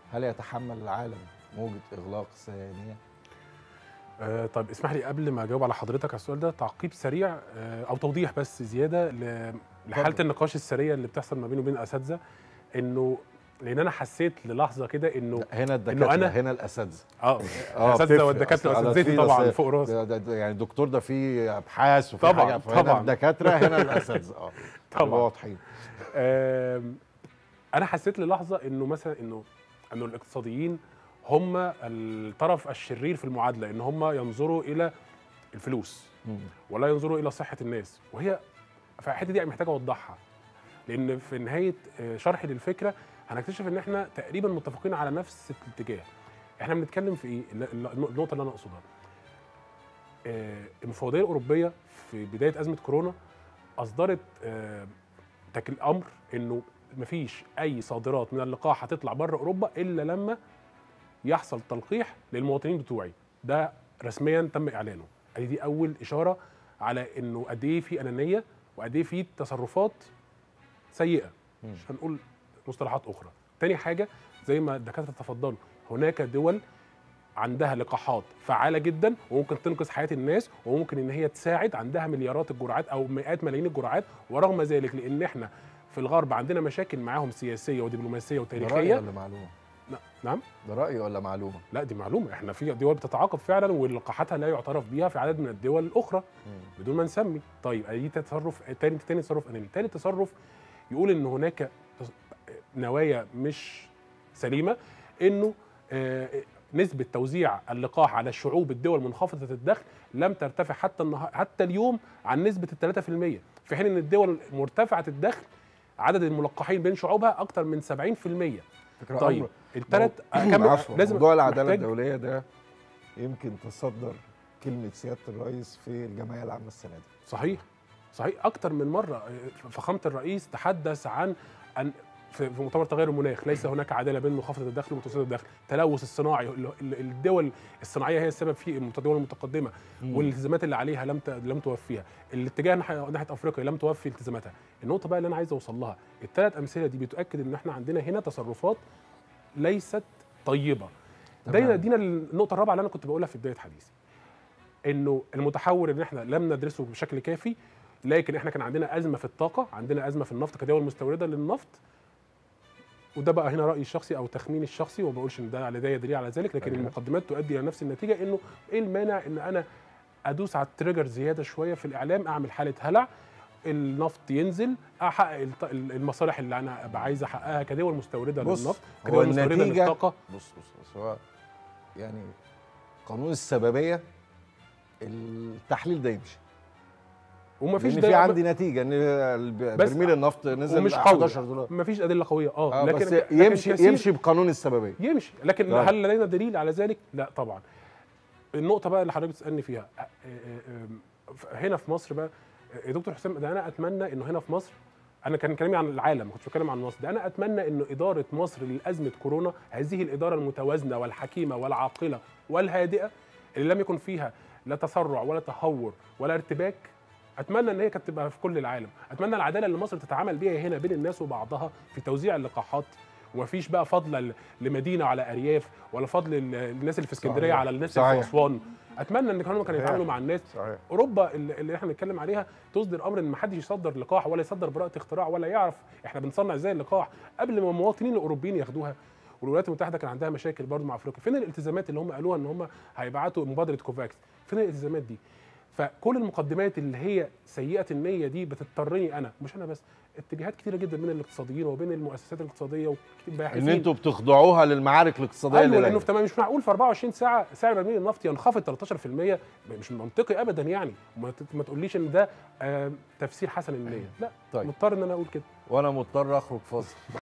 هل يتحمل العالم موجه اغلاق ثانيه آه طيب اسمح لي قبل ما اجاوب على حضرتك على السؤال ده تعقيب سريع آه او توضيح بس زياده ل- لحاله اتفضل. النقاش السريه اللي بتحصل ما بيني وبين الاساتذه انه لان انا حسيت للحظه كده انه هنا الدكاتره أنا- هنا الاساتذه اه اه الاساتذه بتفرق. والدكاتره أصل على اساتذتي في طبعا ناس- فوق راسي ده, ده, ده يعني الدكتور ده فيه ابحاث وفي طبعاً، حاجه فهنا طبعاً. الدكاتره هنا الاساتذه اه طبعاً. يبقوا واضحين آم، انا حسيت للحظه انه مثلا انه انه الاقتصاديين هم الطرف الشرير في المعادله ان هم ينظروا الى الفلوس مم. ولا ينظروا الى صحه الناس وهي فالحته دي محتاج اوضحها لان في نهايه آه، شرحي للفكره هنكتشف ان احنا تقريبا متفقين على نفس الاتجاه احنا بنتكلم في ايه الل- الل- النقطه اللي انا اقصدها آه، المفوضيه الاوروبيه في بدايه ازمه كورونا اصدرت آه، تك الامر انه مفيش اي صادرات من اللقاح هتطلع بره اوروبا الا لما يحصل تلقيح للمواطنين بتوعي ده رسميا تم اعلانه ادي دي اول اشاره على انه قد ايه في انانيه وقد ايه في تصرفات سيئه مم. مش هنقول مصطلحات اخرى تاني حاجه زي ما الدكاتره تفضلوا هناك دول عندها لقاحات فعاله جدا وممكن تنقذ حياه الناس وممكن ان هي تساعد عندها مليارات الجرعات او مئات ملايين الجرعات ورغم ذلك لان احنا في الغرب عندنا مشاكل معاهم سياسيه ودبلوماسيه ده رأي وتاريخيه ولا معلومه؟ ن- نعم ده رأي ولا معلومه؟ لا دي معلومه احنا في دول بتتعاقب فعلا ولقاحاتها لا يعترف بيها في عدد من الدول الاخرى مم. بدون ما نسمي طيب ادي تصرف تاني تاني تصرف اناني تاني تصرف يقول ان هناك تص- نوايا مش سليمه انه آه، نسبه توزيع اللقاح على الشعوب الدول منخفضه الدخل لم ترتفع حتى النهار حتى اليوم عن نسبه ال 3% في حين ان الدول مرتفعه الدخل عدد الملقحين بين شعوبها اكثر من 70% فكرة طيب أمر- الثلاث مو- عفوا لازم موضوع العداله محتاج- الدوليه ده يمكن تصدر كلمه سياده الرئيس في الجمعيه العامه السنه دي صحيح صحيح اكتر من مره فخامه الرئيس تحدث عن ان في في مؤتمر تغير المناخ ليس هناك عداله بين منخفض الدخل ومتوسط الدخل التلوث الصناعي ال- ال- الدول الصناعيه هي السبب فيه الدول المتقدمه والالتزامات اللي عليها لم ت- لم توفيها الاتجاه ناحيه ناحيه افريقيا لم توفي التزاماتها النقطه بقى اللي انا عايز اوصل لها الثلاث امثله دي بتؤكد ان احنا عندنا هنا تصرفات ليست طيبه ده تمام. يدينا النقطه الرابعه اللي انا كنت بقولها في بدايه حديثي انه المتحور ان احنا لم ندرسه بشكل كافي لكن احنا كان عندنا ازمه في الطاقه عندنا ازمه في النفط كدول مستورده للنفط وده بقى هنا رايي الشخصي او تخميني الشخصي وما بقولش ان ده على ده دليل على ذلك لكن أيوة. المقدمات تؤدي الى نفس النتيجه انه ايه المانع ان انا ادوس على التريجر زياده شويه في الاعلام اعمل حاله هلع النفط ينزل احقق الط- المصالح اللي انا ابقى عايز احققها كدول مستورده بص، للنفط هو كدول مستورده النتيجة- للطاقه بص بص بص هو يعني قانون السببيه التحليل ده يمشي ومفيش لان ده في عندي نتيجه ان الب- بس- برميل النفط نزل ومش 11 دولار قوي مفيش ادله قويه اه, اه لكن بس لكن يمشي كثير- يمشي بقانون السببيه يمشي لكن طيب. هل لدينا دليل على ذلك؟ لا طبعا. النقطة بقى اللي حضرتك بتسألني فيها آه، آه، آه، هنا في مصر بقى آه، يا دكتور حسام ده أنا أتمنى إنه هنا في مصر أنا كان كلامي عن العالم ما كنتش بتكلم عن مصر، ده أنا أتمنى إنه إدارة مصر لأزمة كورونا هذه الإدارة المتوازنة والحكيمة والعاقلة والهادئة اللي لم يكن فيها لا تسرع ولا تهور ولا ارتباك اتمنى ان هي كانت تبقى في كل العالم اتمنى العداله اللي مصر تتعامل بيها هنا بين الناس وبعضها في توزيع اللقاحات ومفيش بقى فضل ل- لمدينه على ارياف ولا فضل ل- للناس اللي في اسكندريه صحيح. على الناس اللي في صحيح. اسوان اتمنى ان كانوا كانوا صحيح. يتعاملوا مع الناس صحيح اوروبا اللي اللي احنا بنتكلم عليها تصدر امر ان ما حدش يصدر لقاح ولا يصدر براءه اختراع ولا يعرف احنا بنصنع ازاي اللقاح قبل ما المواطنين الاوروبيين ياخدوها والولايات المتحده كان عندها مشاكل برضه مع افريقيا فين الالتزامات اللي هم قالوها ان هم هيبعتوا مبادره كوفاكس فين الالتزامات دي فكل المقدمات اللي هي سيئه النيه دي بتضطرني انا مش انا بس اتجاهات كتيره جدا من الاقتصاديين وبين المؤسسات الاقتصاديه وكتير ان باحثين انتوا بتخضعوها للمعارك الاقتصاديه ايوه اللي لانه دايرة. في تمام مش معقول في 24 ساعه سعر برميل النفط ينخفض 13% مش منطقي ابدا يعني وما ت- ما تقوليش ان ده آه، تفسير حسن النيه لا طيب. مضطر ان انا اقول كده وانا مضطر اخرج فاصل